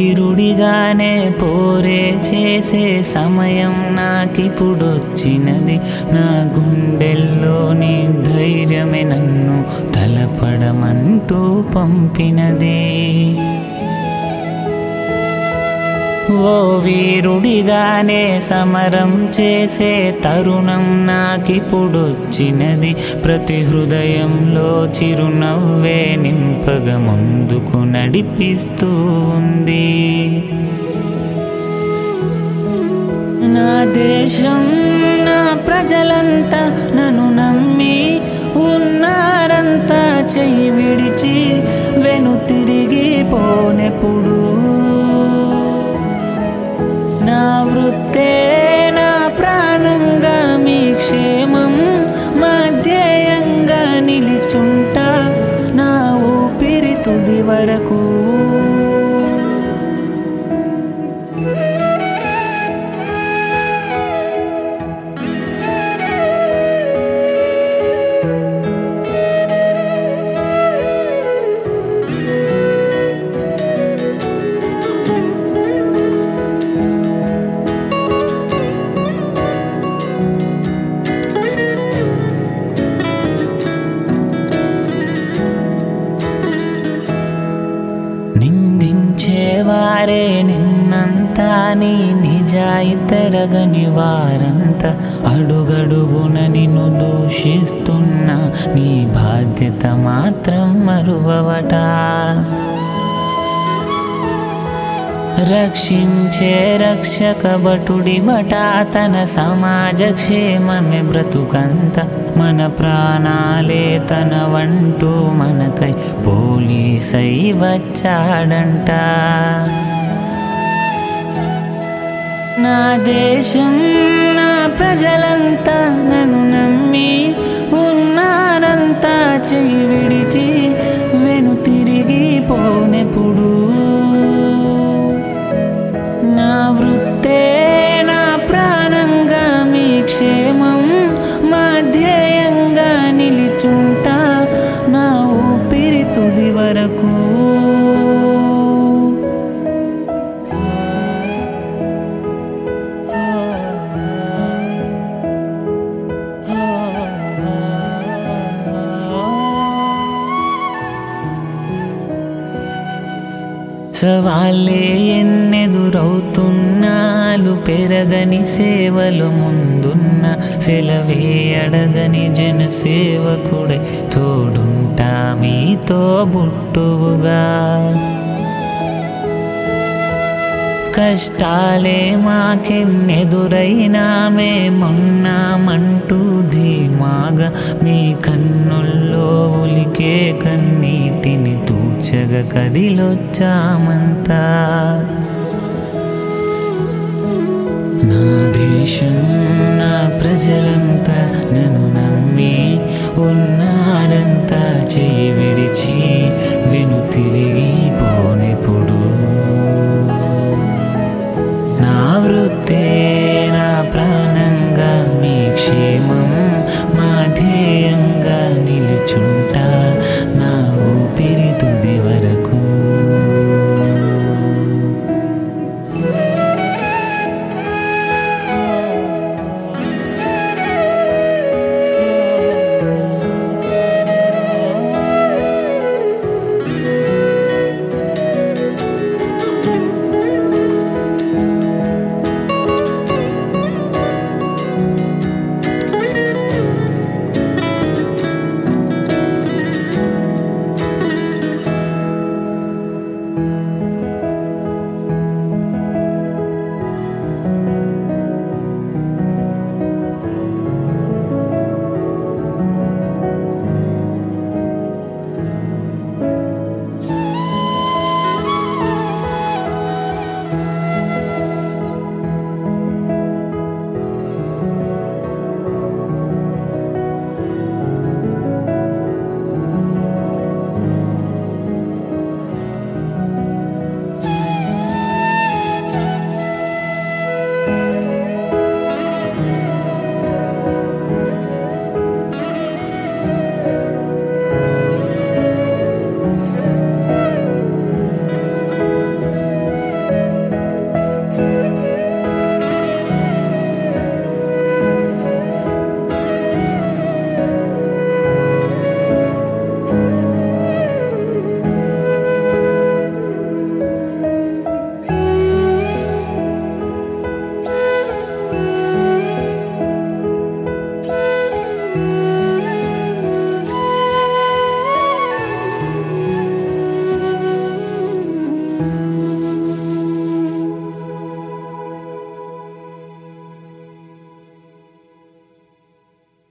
వీరుడిగానే పోరే చేసే సమయం నాకిప్పుడొచ్చినది నా గుండెల్లోని ధైర్యమే నన్ను తలపడమంటూ పంపినది ఓ వీరుడిగానే సమరం చేసే తరుణం నాకిప్పుడొచ్చినది ప్రతి హృదయంలో చిరునవ్వే నింపగ ముందుకు నడిపిస్తూ ఉంది నా దేశం నా ప్రజలంతా నన్ను నమ్మి ఉన్నారంతా చెయ్యి విడిచి వెను తిరిగి పోనెప్పుడు నా వృత్తే నా ప్రాణంగా మీ క్షేమం మధ్యేయంగా నిలిచుంటా నా ఊపిరి తుది వరకు నిందించేవారే నిన్నంతా నీ నిజాయితరగని వారంతా అడుగడుగున నిన్ను దూషిస్తున్న నీ బాధ్యత మాత్రం మరువవట రక్షించే రక్షక భటుడి బట తన సమాజ క్షేమమే బ్రతుకంత మన ప్రాణాలే తన వంటూ మనకై పోలీసై వచ్చాడంట నా దేశం నా ప్రజలంతా నన్ను నమ్మి ఉన్నారంతా చెయ్యి విడిచి వెను తిరిగి పోనెప్పుడు నా వృత్తే నా ప్రాణంగా మీ క్షేమం మధ్యేయంగా నిలిచుంటా నా ఊపిరి తుది వరకు సవాళ్ళే ఎన్నెదురవుతున్నాలు పెరగని సేవలు ముందున్న సెలవే అడగని జన సేవకుడై తోడుంటా మీతో బుట్టువుగా కష్టాలే మాకెన్నెదురైనా మేమున్నామంటూ ధీమాగా మీ కన్నుల్లో ఉలికే కన్నీటిని తూచగ కదిలొచ్చామంతా నా దేశం నా ప్రజలంతా నన్ను నమ్మి ఉన్నారంతా చెయ్యి